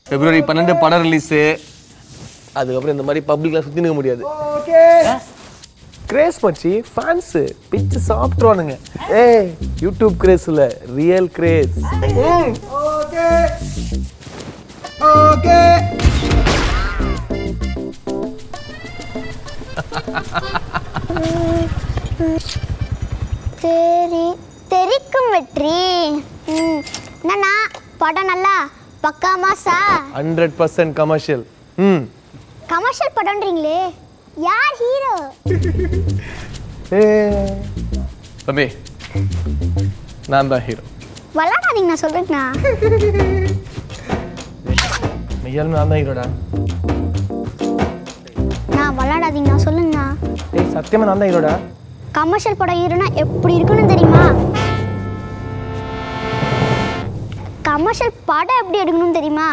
பிப்ரவரி பன்னெண்டு படம் ரிலீஸு அதுக்கப்புறம் இந்த மாதிரி பப்ளிக்லாம் சுற்றி நிற்க முடியாது கிரேஸ் மச்சி ஃபேன்ஸு பிச்சு சாப்பிட்ருவானுங்க ஏய் யூடியூப் கிரேஸ் இல்லை ரியல் கிரேஸ் தெரி தெரிக்கும் வெற்றி ம் என்னண்ணா படம் நல்லா பக்கா மாசா ஹண்ட்ரட் பர்சன்ட் கமர்ஷியல் ம் கமர்ஷியல் படம்ன்றீங்களே யார் ஹீரோ தம்பி நான் தான் ஹீரோ விளாடாதீங்க நான் சொல்றேங்கண்ணா மெய்யாலுமே நான் தான் ஹீரோடா நான் விளாடாதீங்கண்ணா சொல்லுங்கண்ணா ஏய் சத்தியமா நான் தான் ஹீரோடா கமர்ஷியல் படம் ஹீரோனா எப்படி இருக்குன்னு தெரியுமா கமர்ஷியல் படம் எப்படி எடுக்கணும்னு தெரியுமா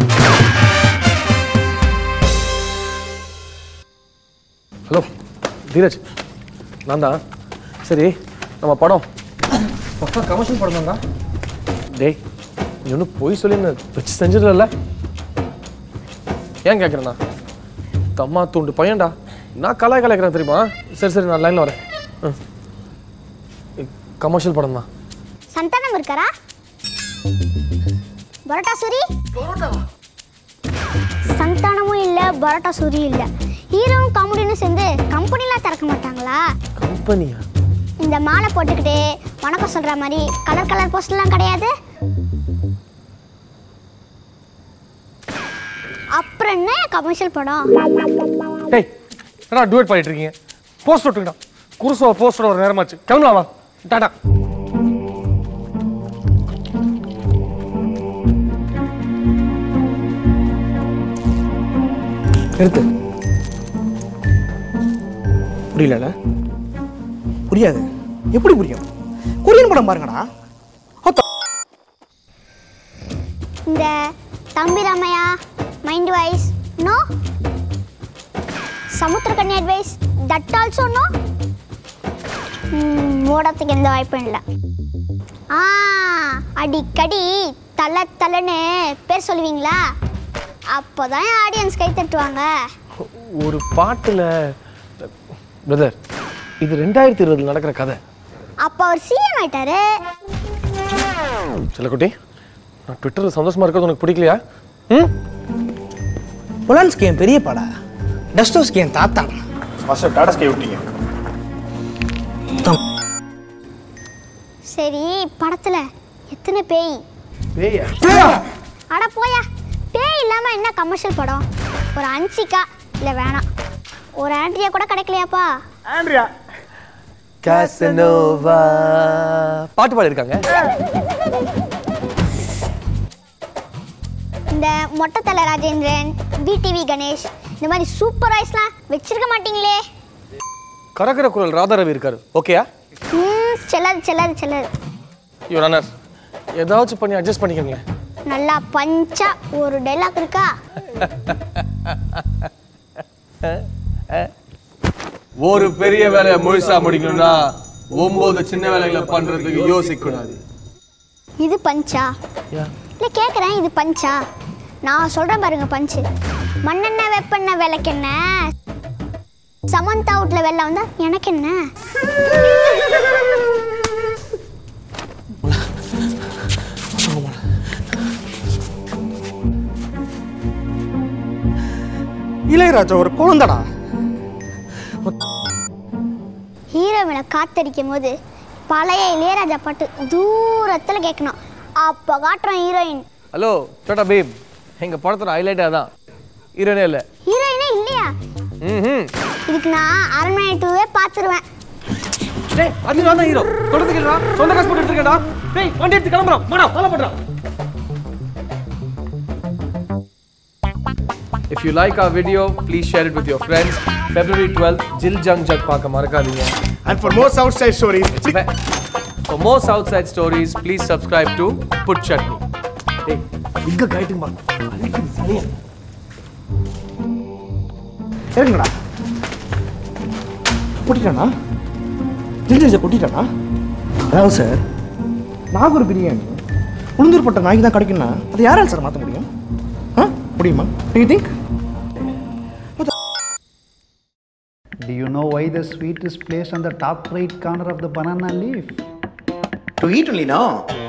ஹலோ தீரஜ் நான் தான் சரி நம்ம படம் பக்கா கமர்ஷியல் படம் தான் டேய் நீ ஒன்றும் போய் சொல்லி என்ன வச்சு செஞ்சிடல ஏன் கேட்குறேண்ணா தம்மா தூண்டு பையன்டா நான் கலாய் கலாய்க்கிறேன் தெரியுமா சரி சரி நான் லைனில் வரேன் கமர்ஷியல் படம் தான் சந்தானம் இருக்காரா பரோட்டா சூரி சந்தானமும் இல்ல பரோட்டா சூரி இல்ல ஹீரோவும் காமெடியும் சேர்ந்து கம்பெனிலாம் திறக்க மாட்டாங்களா கம்பெனியா இந்த மாலை போட்டுக்கிட்டு வணக்கம் சொல்ற மாதிரி கலர் கலர் போஸ்டர்லாம் கிடையாது அப்புறம் என்ன கமர்ஷியல் படம் டேய் என்னடா டூயட் பண்ணிட்டு இருக்கீங்க போஸ்ட் விட்டுக்கிட்டா குருசோ போஸ்டர் ஒரு நேரமாச்சு கிளம்பலாமா டாடா நிறுத்து புரியலல புரியாது எப்படி புரியும் கொரியன் படம் பாருங்கடா இந்த தம்பி Ramaiah mind wise no Samuthirakani advice that also no ஓடத்துக்கு எந்த வாய்ப்பும் இல்லை ஆ அடிக்கடி தலை தலைன்னு பேர் சொல்லுவீங்களா அப்போதான் ஆடியன்ஸ் கை தட்டுவாங்க ஒரு பாட்டுல பிரதர் இது ரெண்டாயிரத்தி இருபதுல நடக்கிற கதை அப்போ அவர் சிஎம் ஆயிட்டாரு செல்லக்குட்டி நான் ட்விட்டரில் சந்தோஷமா இருக்கிறது உனக்கு பிடிக்கலையா ம் பொலான்ஸ்கி என் பெரிய பாடா டஸ்டோஸ்கி என் தாத்தா மாஸ்டர் டாடா ஸ்கை விட்டீங்க சரி படத்துல எத்தனை பேய் பேயா அட போயா பேய் இல்லாம என்ன கமர்ஷியல் படம் ஒரு அன்சிகா இல்ல வேணாம் ஒரு ஆண்ட்ரியா கூட கிடைக்கலையாப்பா ஆண்ட்ரியா காசனோவா பாட்டு பாடிருக்காங்க இந்த மொட்டை தலை ராஜேந்திரன் பிடிவி கணேஷ் இந்த மாதிரி சூப்பர் வாய்ஸ்லாம் வச்சிருக்க மாட்டீங்களே கரகர குரல் ராதாரவி இருக்காரு ஓகேயா ம் செல்லாது செல்லாது செல்லாது யுவர் ஆனர் ஏதாச்சும் பண்ணி அட்ஜஸ்ட் பண்ணிக்கோங்களேன் நல்லா பஞ்சா ஒரு டைலாக் இருக்கா ஒரு பெரிய வேலையை முழுசா முடிக்கணும்னா ஒன்பது சின்ன வேலைகளை பண்றதுக்கு யோசிக்கூடாது இது பஞ்சா இல்லை கேட்குறேன் இது பஞ்சா நான் சொல்கிறேன் பாருங்க பஞ்சு மண்ணெண்ணெய் வெப்பெண்ணெய் விளக்கெண்ண சமந்தா அவுட்ல வெளில வந்தா எனக்கு என்ன இளையராஜா ஒரு குழந்தடா ஹீரோ மேலே காத்தடிக்கும் போது பழைய இளையராஜா பாட்டு தூரத்தில் கேட்கணும் அப்போ காட்டுறோம் ஹீரோயின் ஹலோ டோட்டா பேப் எங்க படத்தோட ஹைலைட்டே அதான் ஹீரோனே இல்லை ஹீரோயினே இல்லையா ம் இதுக்கு நான் அரண்மனை டூவே பார்த்துருவேன் டேய் அது நான் தான் ஹீரோ தொடர்ந்து கேளுடா சொந்த காசு போட்டு எடுத்துக்கடா டேய் வண்டி எடுத்து கிளம்புறோம் வாடா ஃபாலோ பண்றோம் If you like our video, please share it with your friends. February 12th, Jill Jung Jug பார்க்க மறக்காதீங்க. And for more Southside stories For more Southside stories, please subscribe to Put Chutney. டேய் இங்க கைட்டுங்க பா. இருக்குங்கடா கொட்டிட்டானா ஜில்ஜில்ஸை கொட்டிட்டானா அதாவது sir Nagore biryani உளுந்தூர்பட்ட நாய்க்கு தான் கிடைக்கும்னா அது யாரால் சார் மாற்ற முடியும் ஆ முடியுமா do you think Do you know why the sweet is placed on the top right corner of the banana leaf? To eat only no